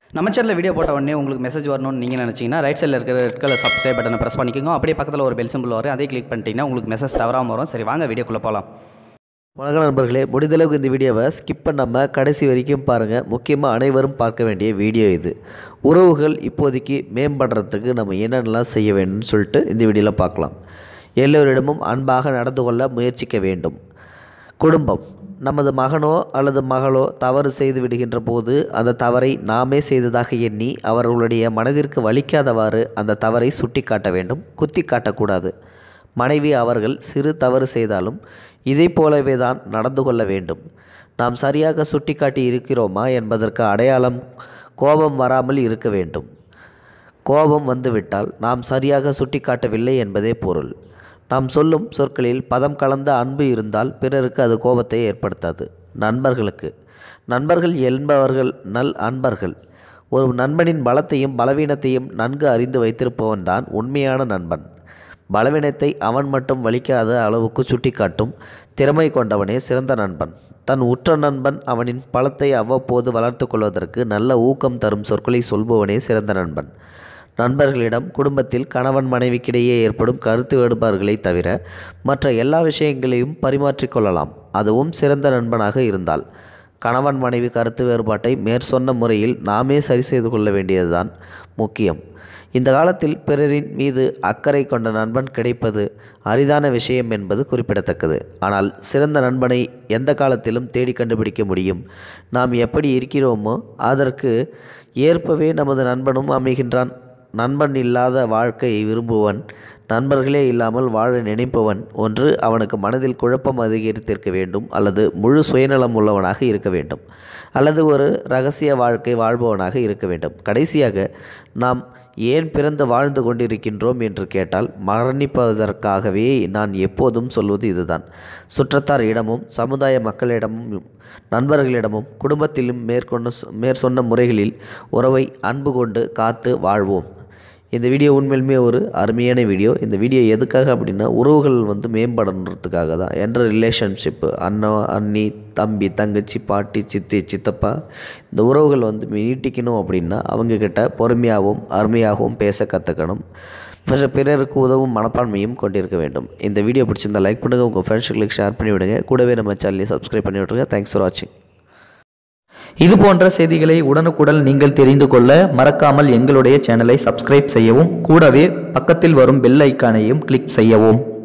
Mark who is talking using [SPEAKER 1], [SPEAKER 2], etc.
[SPEAKER 1] நம்ம சேனலில் வீடியோ போட்ட உடனே உங்களுக்கு மெசேஜ் வரணும்னு நீங்கள் நினச்சிங்கன்னா ரைட் சைடில் இருக்கிற ரெட் கலர் சப்ஸ்கிரைப் பட்டனை ப்ரெஸ் பண்ணிக்கோங்க அப்படியே பக்கத்தில் ஒரு பெல் சிம்பிள் வரும் அதே கிளிக் பண்ணிட்டீங்கன்னா உங்களுக்கு மெசேஜ் தவறாமல் வரும் சரி வாங்க வீடியோக்குள்ளே போகலாம்
[SPEAKER 2] வணக்கம் நண்பர்களே முடிந்தளவுக்கு இந்த வீடியோவை ஸ்கிப் பண்ணாமல் கடைசி வரைக்கும் பாருங்கள் முக்கியமாக அனைவரும் பார்க்க வேண்டிய வீடியோ இது உறவுகள் இப்போதைக்கு மேம்படுறதுக்கு நம்ம என்னென்னலாம் செய்ய வேண்டும்னு சொல்லிட்டு இந்த வீடியோவில் பார்க்கலாம் எல்லோரிடமும் அன்பாக நடந்து கொள்ள முயற்சிக்க வேண்டும் குடும்பம் நமது மகனோ அல்லது மகளோ தவறு செய்து விடுகின்ற போது அந்த தவறை நாமே செய்ததாக எண்ணி அவர்களுடைய மனதிற்கு வலிக்காதவாறு அந்த தவறை சுட்டி காட்ட வேண்டும் குத்தி காட்டக்கூடாது மனைவி அவர்கள் சிறு தவறு செய்தாலும் இதை போலவே தான் நடந்து கொள்ள வேண்டும் நாம் சரியாக சுட்டிக்காட்டி இருக்கிறோமா என்பதற்கு அடையாளம் கோபம் வராமல் இருக்க வேண்டும் கோபம் வந்துவிட்டால் நாம் சரியாக சுட்டிக்காட்டவில்லை என்பதே பொருள் நாம் சொல்லும் சொற்களில் பதம் கலந்த அன்பு இருந்தால் பிறருக்கு அது கோபத்தை ஏற்படுத்தாது நண்பர்களுக்கு நண்பர்கள் என்பவர்கள் நல் அன்பர்கள் ஒரு நண்பனின் பலத்தையும் பலவீனத்தையும் நன்கு அறிந்து வைத்திருப்பவன் தான் உண்மையான நண்பன் பலவீனத்தை அவன் மட்டும் வலிக்காத அளவுக்கு சுட்டிக்காட்டும் திறமை கொண்டவனே சிறந்த நண்பன் தன் உற்ற நண்பன் அவனின் பலத்தை அவ்வப்போது வளர்த்து கொள்வதற்கு நல்ல ஊக்கம் தரும் சொற்களை சொல்பவனே சிறந்த நண்பன் நண்பர்களிடம் குடும்பத்தில் கணவன் மனைவிக்கிடையே ஏற்படும் கருத்து வேறுபாடுகளை தவிர மற்ற எல்லா விஷயங்களையும் பரிமாற்றிக்கொள்ளலாம் அதுவும் சிறந்த நண்பனாக இருந்தால் கணவன் மனைவி கருத்து வேறுபாட்டை மேற்சொன்ன முறையில் நாமே சரி செய்து கொள்ள வேண்டியதுதான் முக்கியம் இந்த காலத்தில் பிறரின் மீது அக்கறை கொண்ட நண்பன் கிடைப்பது அரிதான விஷயம் என்பது குறிப்பிடத்தக்கது ஆனால் சிறந்த நண்பனை எந்த காலத்திலும் தேடி கண்டுபிடிக்க முடியும் நாம் எப்படி இருக்கிறோமோ அதற்கு ஏற்பவே நமது நண்பனும் அமைகின்றான் நண்பன் இல்லாத வாழ்க்கையை விரும்புவன் நண்பர்களே இல்லாமல் வாழ நினைப்பவன் ஒன்று அவனுக்கு மனதில் குழப்பம் அதிகரித்திருக்க வேண்டும் அல்லது முழு சுயநலம் உள்ளவனாக இருக்க வேண்டும் அல்லது ஒரு ரகசிய வாழ்க்கை வாழ்பவனாக இருக்க வேண்டும் கடைசியாக நாம் ஏன் பிறந்து வாழ்ந்து கொண்டிருக்கின்றோம் என்று கேட்டால் மரணிப்பதற்காகவே நான் எப்போதும் சொல்வது இதுதான் சுற்றத்தார் இடமும் சமுதாய மக்களிடமும் நண்பர்களிடமும் குடும்பத்திலும் மேற்கொண்டு மேற்சொன்ன முறைகளில் உறவை அன்பு கொண்டு காத்து வாழ்வோம் இந்த வீடியோ உண்மையிலுமே ஒரு அருமையான வீடியோ இந்த வீடியோ எதுக்காக அப்படின்னா உறவுகள் வந்து மேம்படணுன்றதுக்காக தான் என்ற ரிலேஷன்ஷிப்பு அண்ணா அண்ணி தம்பி தங்கச்சி பாட்டி சித்தி சித்தப்பா இந்த உறவுகள் வந்து நீட்டிக்கணும் அப்படின்னா அவங்கக்கிட்ட பொறுமையாகவும் அருமையாகவும் பேச கற்றுக்கணும் பிற பிறருக்கு உதவும் மனப்பான்மையும் கொண்டிருக்க வேண்டும் இந்த வீடியோ பிடிச்சிருந்தா லைக் பண்ணுங்கள் உங்கள் ஃப்ரெண்ட்ஸுகளுக்கு ஷேர் பண்ணி விடுங்க கூடவே நம்ம சேனலை சப்ஸ்கிரைப் பண்ணி விட்ருங்க தேங்க்ஸ் ஃபார் வாட்சிங்
[SPEAKER 1] இது போன்ற செய்திகளை உடனுக்குடன் நீங்கள் தெரிந்து கொள்ள மறக்காமல் எங்களுடைய சேனலை சப்ஸ்கிரைப் செய்யவும் கூடவே பக்கத்தில் வரும் பெல் ஐக்கானையும் கிளிக் செய்யவும்